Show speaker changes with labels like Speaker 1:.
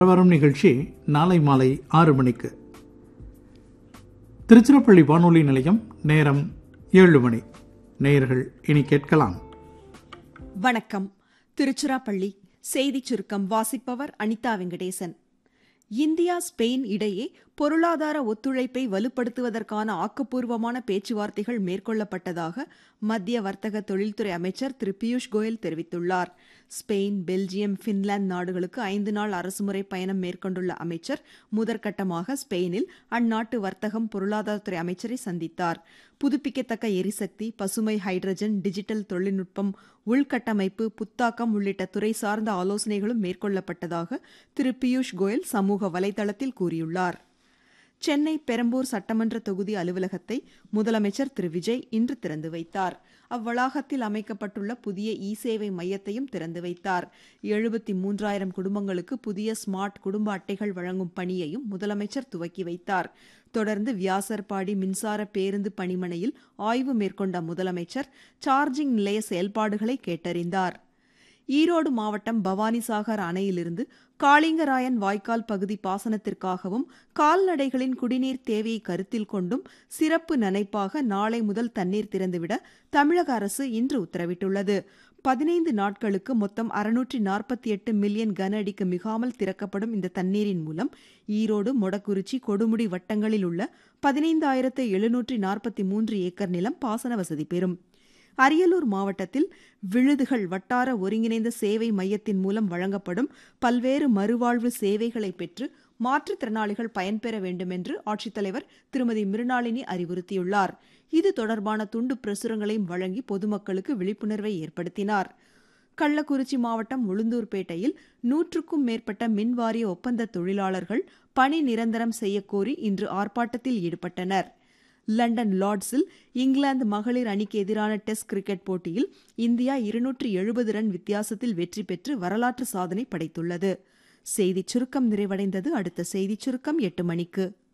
Speaker 1: வரும் நிகழ்ச்சி நாளை மாலை ஆறு மணிக்கு திருச்சிராப்பள்ளி வானொலி நிலையம் நேரம் ஏழு மணி நேயர்கள் இனி கேட்கலாம்
Speaker 2: வணக்கம் திருச்சிராப்பள்ளி செய்திச் சுருக்கம் வாசிப்பவர் அனிதா வெங்கடேசன் இந்தியா ஸ்பெயின் இடையே பொருளாதார ஒத்துழைப்பை வலுப்படுத்துவதற்கான ஆக்கப்பூர்வமான பேச்சுவார்த்தைகள் மேற்கொள்ளப்பட்டதாக மத்திய வர்த்தக தொழில்துறை அமைச்சர் திரு பியூஷ் கோயல் தெரிவித்துள்ளார் ஸ்பெயின் பெல்ஜியம் பின்லாந்து நாடுகளுக்கு ஐந்து நாள் அரசுமுறை பயணம் மேற்கொண்டுள்ள அமைச்சர் முதற்கட்டமாக ஸ்பெயினில் அந்நாட்டு வர்த்தகம் பொருளாதாரத்துறை அமைச்சரை சந்தித்தார் புதுப்பிக்கத்தக்க எரிசக்தி பசுமை ஹைட்ரஜன் டிஜிட்டல் தொழில்நுட்பம் உள்கட்டமைப்பு புத்தாக்கம் உள்ளிட்ட துறை சார்ந்த ஆலோசனைகளும் மேற்கொள்ளப்பட்டதாக திரு பியூஷ் கோயல் சமூக வலைதளத்தில் கூறியுள்ளார் சென்னை பெரம்பூர் சட்டமன்ற தொகுதி அலுவலகத்தை முதலமைச்சர் திரு விஜய் இன்று திறந்து வைத்தார் அவ்வளாகத்தில் அமைக்கப்பட்டுள்ள புதிய இ சேவை மையத்தையும் திறந்து வைத்தார் எழுபத்தி மூன்றாயிரம் குடும்பங்களுக்கு புதிய ஸ்மார்ட் குடும்ப அட்டைகள் வழங்கும் பணியையும் முதலமைச்சர் துவக்கி வைத்தார் தொடர்ந்து வியாசர்பாடி மின்சார பேருந்து பணிமனையில் ஆய்வு மேற்கொண்ட முதலமைச்சர் சார்ஜிங் நிலைய செயல்பாடுகளை கேட்டறிந்தார் ஈரோடு மாவட்டம் பவானிசாகர் அணையிலிருந்து காளிங்கராயன் வாய்க்கால் பகுதி பாசனத்திற்காகவும் கால்நடைகளின் குடிநீர் தேவையை கருத்தில் கொண்டும் சிறப்பு நனைப்பாக நாளை முதல் தண்ணீர் திறந்துவிட தமிழக அரசு இன்று உத்தரவிட்டுள்ளது பதினைந்து நாட்களுக்கு மொத்தம் அறுநூற்றி நாற்பத்தி எட்டு மில்லியன் கன அடிக்கு மிகாமல் திறக்கப்படும் இந்த தண்ணீரின் மூலம் ஈரோடு மொடக்குறிச்சி கொடுமுடி வட்டங்களில் உள்ள பதினைந்தாயிரத்து எழுநூற்றி நாற்பத்தி மூன்று ஏக்கர் நிலம் பாசன வசதி பெறும் அரியலூர் மாவட்டத்தில் விழுதுகள் வட்டார ஒருங்கிணைந்த சேவை மையத்தின் மூலம் வழங்கப்படும் பல்வேறு மறுவாழ்வு சேவைகளை பெற்று மாற்றுத்திறனாளிகள் பயன்பெற வேண்டும் என்று ஆட்சித்தலைவர் திருமதி மிருணாளினி அறிவுறுத்தியுள்ளார் இது தொடர்பான துண்டு பிரசுரங்களையும் வழங்கி பொதுமக்களுக்கு விழிப்புணர்வை ஏற்படுத்தினார் கள்ளக்குறிச்சி மாவட்டம் உளுந்தூர்பேட்டையில் நூற்றுக்கும் மேற்பட்ட மின்வாரிய ஒப்பந்த தொழிலாளர்கள் பணி நிரந்தரம் செய்யக்கோரி இன்று ஆர்ப்பாட்டத்தில் ஈடுபட்டனர் லண்டன் லார்ட்ஸில் இங்கிலாந்து மகளிர் அணிக்கு எதிரான டெஸ்ட் கிரிக்கெட் போட்டியில் இந்தியா இருநூற்றி எழுபது ரன் வித்தியாசத்தில் வெற்றி பெற்று வரலாற்று சாதனை படைத்துள்ளது செய்திச் சுருக்கம் நிறைவடைந்தது அடுத்த செய்திச் சுருக்கம் எட்டு மணிக்கு